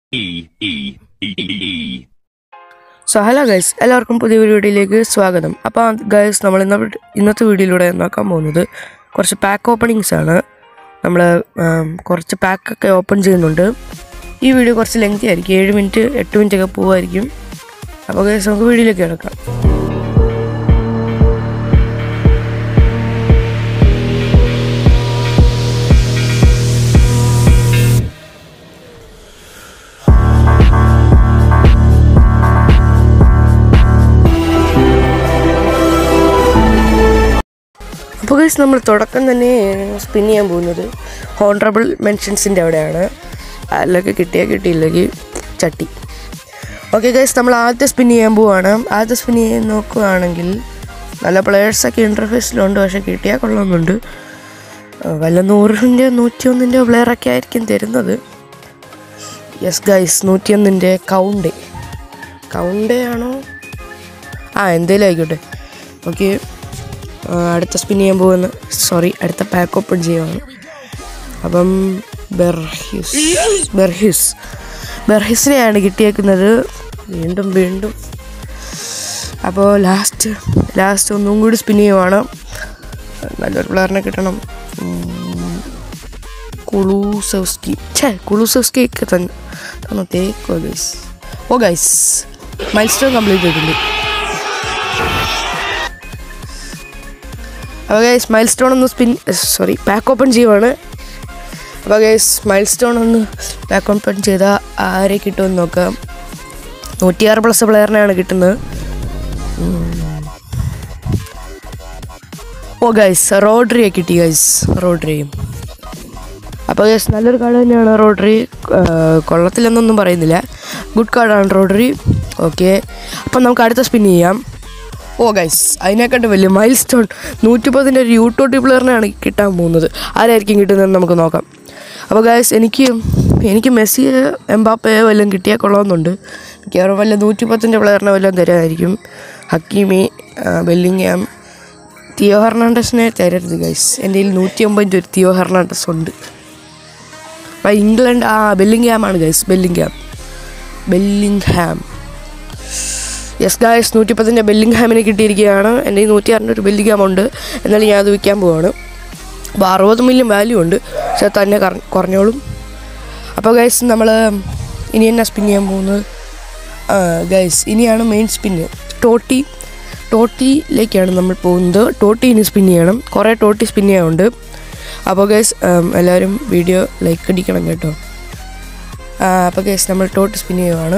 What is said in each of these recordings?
E E E E E. So hello guys എല്ലാവർക്കും പുതിയ വീഡിയോയിലേക്ക് സ്വാഗതം അപ്പോൾ ഗൈസ് നമ്മൾ ഇന്ന ഇന്നത്തെ വീഡിയോയിലൂടെ നോക്കാൻ പോകുന്നത് കുറച്ച് പാക്ക് ഓപ്പണിങ്സ് ആണ് നമ്മൾ കുറച്ച് പാക്കൊക്കെ ഓപ്പൺ ചെയ്യുന്നുണ്ട് ഈ വീഡിയോ കുറച്ച് ലെങ്തി ആയിരിക്കും ഏഴ് മിനിറ്റ് എട്ട് മിനിറ്റ് ഒക്കെ പോവായിരിക്കും അപ്പോൾ ഗൈസ് നമുക്ക് വീഡിയോയിലേക്ക് കിടക്കാം അപ്പോൾ ഗൈസ് നമ്മൾ തുടക്കം തന്നെ സ്പിൻ ചെയ്യാൻ പോകുന്നത് ഹോണറബിൾ മെൻഷൻസിൻ്റെ അവിടെയാണ് അതിലൊക്കെ കിട്ടിയാൽ കിട്ടിയില്ലെങ്കിൽ ചട്ടി ഓക്കെ ഗൈസ് നമ്മൾ ആദ്യത്തെ സ്പിൻ ചെയ്യാൻ പോവാണ് ആദ്യത്തെ സ്പിൻ ചെയ്യാൻ നോക്കുകയാണെങ്കിൽ നല്ല പ്ലെയേഴ്സൊക്കെ ഇൻ്റർഫേസിലുണ്ട് പക്ഷേ കിട്ടിയാൽ കൊള്ളാമെന്നുണ്ട് ആ, വല്ല നൂറിൻ്റെ നൂറ്റിയൊന്നിൻ്റെ പ്ലെയറൊക്കെ ആയിരിക്കും തരുന്നത് യെസ് ഗൈസ് നൂറ്റിയൊന്നിൻ്റെ കൗണ്ടേ കൗണ്ടേ ആണോ ആ എന്തേലും ആയിക്കോട്ടെ ഓക്കെ അടുത്ത സ്പിൻ ചെയ്യാൻ പോകുന്ന സോറി അടുത്ത പാക്ക് ഓപ്പൺ ചെയ്യുവാണ് അപ്പം ബെർഹ്യൂസ് ബെർഹ്യൂസ് ബെർഹ്യൂസിനെയാണ് കിട്ടിയേക്കുന്നത് വീണ്ടും വീണ്ടും അപ്പോൾ ലാസ്റ്റ് ലാസ്റ്റ് ഒന്നും കൂടി സ്പിൻ ചെയ്യുവാണ് നല്ലൊരു പ്ലെയറിനെ കിട്ടണം ഉം, കുളൂസവ്സ്കി ഛേ കുളൂസവ്സ്കി ഒക്കെ തന്നെ തന്നോ തേക്കോ ഗൈസ് ഓ ഗൈസ് മൈൽ സ്റ്റോൺ കംപ്ലീറ്റ് ചെയ്തിട്ടുണ്ട് അപ്പോൾ ഗൈസ് മൈൽ സ്റ്റോൺ ഒന്ന് സ്പിൻ സോറി പാക്ക് ഓപ്പൺ ചെയ്യുവാണ് അപ്പോൾ ഗൈസ് മൈൽ സ്റ്റോൺ ഒന്ന് പാക്ക് ഓപ്പൺ ചെയ്താൽ ആരെ കിട്ടുമെന്ന് നോക്കാം നൂറ്റിയാറ് പ്ലസ് പ്ലെയറിനെയാണ് കിട്ടുന്നത് ഉം. ഓ ഗൈസ് റോഡ്രിയെ കിട്ടി ഗൈസ് റോഡ്രിയും അപ്പോൾ ഗൈസ് നല്ലൊരു കാർഡ് തന്നെയാണ് റോഡ്രി ആ, കൊള്ളത്തില്ലെന്നൊന്നും പറയുന്നില്ല ഗുഡ് കാർഡാണ് റോഡ്രി ഓക്കെ അപ്പം നമുക്ക് അടുത്ത സ്പിൻ ചെയ്യാം ഓ ഗൈസ് അതിനെക്കാട്ട് വലിയ മൈൽ സ്റ്റോൺ നൂറ്റിപ്പതിൻ്റെ ഒരു യൂട്ടോട്ടി പ്ലെയറിനാണ് കിട്ടാൻ പോകുന്നത് ആരായിരിക്കും കിട്ടുന്നതെന്ന് നമുക്ക് നോക്കാം അപ്പോൾ ഗൈസ് എനിക്ക് എനിക്ക് മെസ്സി എംബാപ്പയെ വല്ലതും കിട്ടിയാൽ കൊള്ളാമെന്നുണ്ട് മിക്കവാറും വല്ല നൂറ്റിപ്പത്തിൻ്റെ പ്ലെയറിനെ വല്ലതും തരാമായിരിക്കും ഹക്കീമി ആ, ബെല്ലിങ്ങാം തിയോ ഹെർണാണ്ടസിനെ തരരുത് ഗൈസ് എൻ്റെ കയ്യിൽ നൂറ്റി ഒമ്പതിൻ്റെ ഒരു തിയോ ഹെർണാണ്ടസ് ഉണ്ട് അപ്പോൾ ഇംഗ്ലണ്ട് ആ ബെല്ലിംഗ്ഹാം ആണ് guys Bellingham Bellingham yes guys നൂറ്റിപ്പത്തിൻ്റെ ബെല്ലിംഗ്ഹാമിനെ കിട്ടിയിരിക്കുകയാണ് എൻ്റെ ഈ നൂറ്റി ആറിൻ്റെ ഒരു ബെല്ലിംഗ്ഹാം ഉണ്ട് എന്നാലും ഞാൻ അത് വിൽക്കാൻ പോവാണ് അപ്പോൾ അറുപത് മില്യൺ വാല്യൂ ഉണ്ട് പക്ഷെ അത് തന്നെ കുറ- കുറഞ്ഞോളും അപ്പോൾ ഗൈസ് നമ്മൾ ഇനി എന്നാ സ്പിൻ ചെയ്യാൻ പോകുന്നത് ഗൈസ് ഇനിയാണ് മെയിൻ സ്പിന്ന് ടോട്ടി ടോട്ടിയിലേക്കാണ് നമ്മൾ പോകുന്നത് ടോട്ടി ഇനി സ്പിൻ ചെയ്യണം കുറേ ടോട്ടി സ്പിൻ ചെയ്യാനുണ്ട് അപ്പോൾ ഗൈസ് എല്ലാവരും വീഡിയോ ലൈക്ക് അടിക്കണം കേട്ടോ ആ, അപ്പോൾ ഗൈസ് നമ്മൾ ടോട്ടി സ്പിൻ ചെയ്യുവാണ്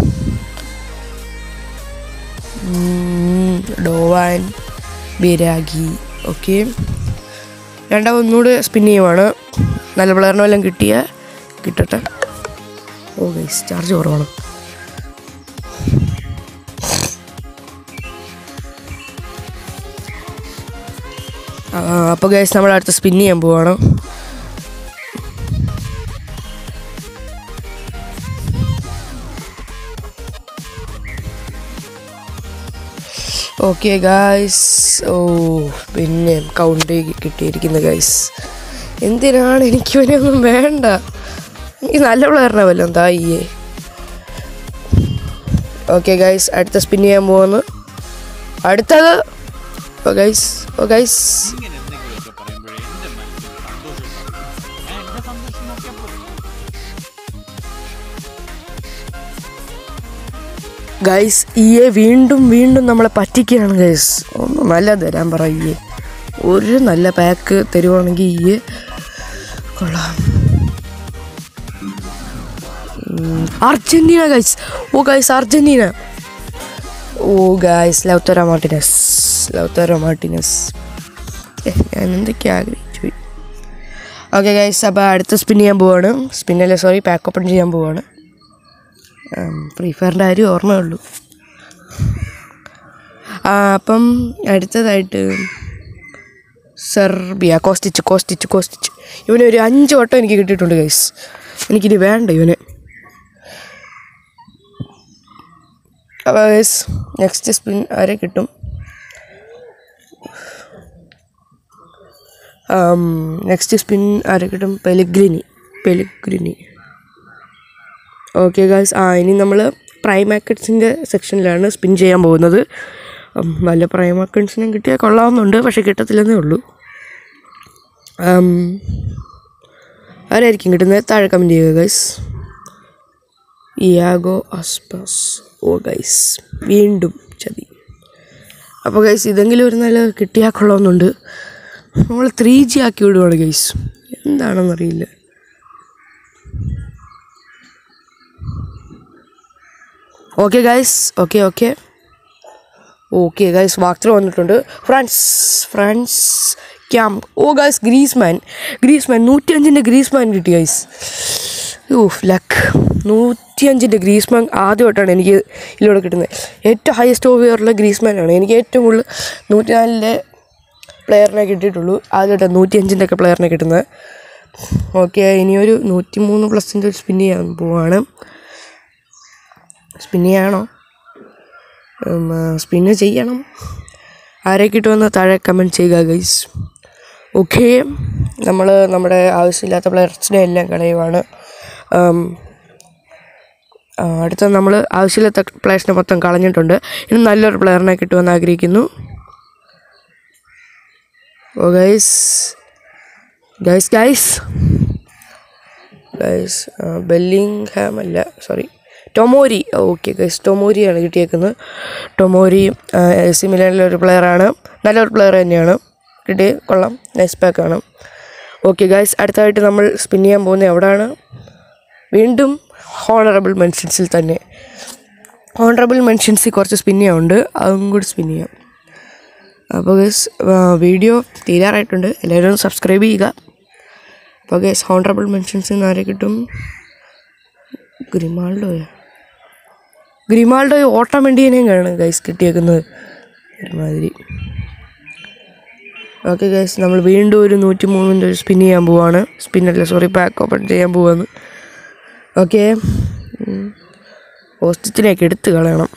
ഉം, ഡോവാൻ ബിരാഗി ഓക്കെ രണ്ടാമത് ഒന്നുകൂടെ സ്പിൻ ചെയ്യുവാണ് നല്ല പ്ലെയറിനെ വല്ലതും കിട്ടിയ കിട്ടട്ടെ ഓ ഗൈസ് ചാർജ് കുറവാണ് അപ്പോൾ ഗൈസ് നമ്മൾ അടുത്ത സ്പിൻ ചെയ്യാൻ പോവാണ് ഓക്കെ ഗായ്സ് ഓ പിന്നെ കൗണ്ട് കിട്ടിയിരിക്കുന്ന ഗൈസ് എന്തിനാണ് എനിക്ക് ഇവനൊന്നും വേണ്ട എനിക്ക് നല്ല പ്ലെയറിനെ വല്ലതും തായിയേ ഓക്കെ ഗൈസ് അടുത്ത സ്പിൻ ചെയ്യാൻ പോകുന്നു അടുത്തത് ഓ ഗൈസ് ഓ ഗൈസ് ഇങ്ങനെ എന്തെങ്കിലുമൊക്കെ പറയുമ്പോഴേ എൻ്റെ മനസ്സിൽ സന്തോഷം ഉണ്ടാവും. ഞാൻ എൻ്റെ സന്തോഷം നോക്കിയാൽ പോരെ. ഗൈസ് ഈയെ വീണ്ടും വീണ്ടും നമ്മളെ പറ്റിക്കുകയാണ് ഗൈസ് ഒന്ന് നല്ല തരാൻ പറയേ ഒരു നല്ല പാക്ക് തരുവാണെങ്കിൽ ഈയെ കൊള്ളാം ഉം, അർജന്റീന ഗൈസ് ഓ ഗൈസ് അർജന്റീന ഓ guys Lautaro Martinez Lautaro Martinez ഏ, ഞാൻ എന്തൊക്കെയാ ആഗ്രഹിച്ചു പോയി ഓക്കെ ഗൈസ് അപ്പോൾ അടുത്ത സ്പിൻ ചെയ്യാൻ പോവാണ് സ്പിന്നല്ലേ സോറി പാക്ക് ഓപ്പൺ ചെയ്യാൻ പോവാണ് ഫ്രീ ഫയറിൻ്റെ കാര്യം ഓർമ്മയുള്ളൂ ആ, അപ്പം അടുത്തതായിട്ട് സെർബിയ കോസ്റ്റിച്ച് കോസ്റ്റിച്ച് കോസ്റ്റിച്ച് ഇവന് ഒരു അഞ്ച് വട്ടം എനിക്ക് കിട്ടിയിട്ടുണ്ട് ഗൈസ് എനിക്കിനി വേണ്ട ഇവന് അപ്പോൾ ഗൈസ് നെക്സ്റ്റ് സ്പിൻ ആരെ കിട്ടും നെക്സ്റ്റ് സ്പിൻ ആരെ കിട്ടും പെലിഗ്രിനി പെലിഗ്രിനി ഓക്കെ ഗായ്സ് ആ ഇനി നമ്മൾ പ്രൈമാക്കറ്റ്സിൻ്റെ സെക്ഷനിലാണ് സ്പിൻ ചെയ്യാൻ പോകുന്നത് ഉം, വല്ല പ്രൈമാക്കറ്റ്സിനും കിട്ടിയാൽ കൊള്ളാവുന്നുണ്ട് പക്ഷെ കിട്ടത്തില്ലെന്നേ ഉള്ളൂ ഉം, ആരായിരിക്കും കിട്ടുന്നത് താഴെ കമൻറ്റ് ചെയ്യുക ഗൈസ് ഇയാഗോ അസ്പസ് ഓ ഗൈസ് വീണ്ടും ചതി അപ്പോൾ ഗൈസ് ഇതെങ്കിലും ഒരു നല്ല കിട്ടിയാൽ കൊള്ളാമെന്നുണ്ട് നമ്മൾ ത്രീ ജി ആക്കി വിടുവാണ് ഗൈസ് എന്താണെന്നറിയില്ല okay guys okay okay okay guys വാക്തർ വന്നിട്ടുണ്ട് ഫ്രാൻസ് ഫ്രാൻസ് ക്യാം ഓ ഗൈസ് ഗ്രീസ്മാൻ ഗ്രീസ്മാൻ നൂറ്റിയഞ്ചിൻ്റെ ഗ്രീസ്മാൻ കിട്ടി ഗൈസ് ഊഫ് ലക്ക് നൂറ്റിയഞ്ചിൻ്റെ ഗ്രീസ്മാൻ ആദ്യമായിട്ടാണ് എനിക്ക് ഇതിലൂടെ കിട്ടുന്നത് ഏറ്റവും ഹയസ്റ്റ് ഓവറുള്ള ഗ്രീസ്മാനാണ് എനിക്ക് ഏറ്റവും കൂടുതൽ നൂറ്റിനാലിൻ്റെ പ്ലെയറിനെ കിട്ടിയിട്ടുള്ളൂ ആദ്യമായിട്ടാണ് നൂറ്റിയഞ്ചിൻ്റെ ഒക്കെ പ്ലെയറിനെ കിട്ടുന്നത് ഓക്കെ ഇനിയൊരു നൂറ്റി മൂന്ന് പ്ലസിൻ്റെ ഒരു സ്പിൻ ചെയ്യാൻ പോവാണ് സ്പിൻ ചെയ്യാണോ സ്പിന്ന് ചെയ്യണം ആരെ കിട്ടുമെന്ന് താഴെ കമൻറ്റ് ചെയ്യുക ഗൈസ് ഓക്കെ നമ്മൾ നമ്മുടെ ആവശ്യമില്ലാത്ത പ്ലെയർസിനെ എല്ലാം കളയുവാണ് ഉം, ആ, അടുത്ത നമ്മൾ ആവശ്യമില്ലാത്ത പ്ലെയേഴ്സിനെ മൊത്തം കളഞ്ഞിട്ടുണ്ട് ഇനി നല്ലൊരു പ്ലെയറിനെ കിട്ടുമെന്ന് ആഗ്രഹിക്കുന്നു ഓ guys guys guys guys Bellingham അല്ല സോറി ടൊമോരി ഓക്കെ ഗൈസ് ടൊമോരിയാണ് കിട്ടിയേക്കുന്നത് ടൊമോരി എ സി മിലാനിലെ ഒരു പ്ലെയറാണ് നല്ലൊരു പ്ലെയർ തന്നെയാണ് കിട്ടി കൊള്ളാം നൈസ് പാക്കാണ് ഓക്കെ ഗൈസ് അടുത്തതായിട്ട് നമ്മൾ സ്പിൻ ചെയ്യാൻ പോകുന്നത് എവിടെയാണ് വീണ്ടും ഹോണറബിൾ മെൻഷൻസിൽ തന്നെ ഹോണറബിൾ മെൻഷൻസിൽ കുറച്ച് സ്പിൻ ചെയ്യാനുണ്ട് അതും കൂടി സ്പിൻ ചെയ്യാം അപ്പോൾ ഗൈസ് വീഡിയോ തീരാറായിട്ടുണ്ട് എല്ലാവരും ഒന്ന് സബ്സ്ക്രൈബ് ചെയ്യുക അപ്പോൾ ഗൈസ് ഹോണറബിൾ മെൻഷൻസ് നിന്ന് ആരെ കിട്ടും ഗ്രിമാൾഡോയോ ഗ്രിമാൾഡോയോ ഓട്ടോമെൻറ്റിനെയും കാണും ഗൈസ് കിട്ടിയേക്കുന്നത് ഒരുമാതിരി ഓക്കെ ഗൈസ് നമ്മൾ വീണ്ടും ഒരു നൂറ്റി മൂന്നിൻ്റെ ഒരു സ്പിൻ ചെയ്യാൻ പോവാണ് സ്പിന്നല്ല സോറി പാക്ക് ഓപ്പൺ ചെയ്യാൻ പോവാന്ന് ഓക്കെ കോസ്റ്റിച്ചിനെയൊക്കെ എടുത്ത് കളയണം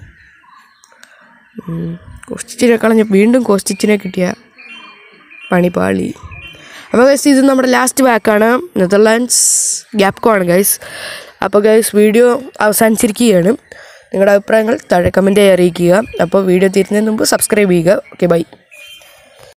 കോസ്റ്റിച്ചിനെ കളഞ്ഞ് വീണ്ടും കോസ്റ്റിച്ചിനെ കിട്ടിയ പണിപാളി അപ്പോൾ ഗൈസ് ഇത് നമ്മുടെ ലാസ്റ്റ് ബാക്കാണ് നെതർലാൻഡ്സ് ഗ്യാപ്കോ ആണ് ഗൈസ് അപ്പോൾ ഗൈസ് വീഡിയോ അവസാനിച്ചിരിക്കുകയാണ് നിങ്ങളുടെ അഭിപ്രായങ്ങൾ താഴെ കമൻറ്റായി അറിയിക്കുക അപ്പോൾ വീഡിയോ തീരുന്നതിന് മുമ്പ് സബ്സ്ക്രൈബ് ചെയ്യുക ഓക്കെ ബൈ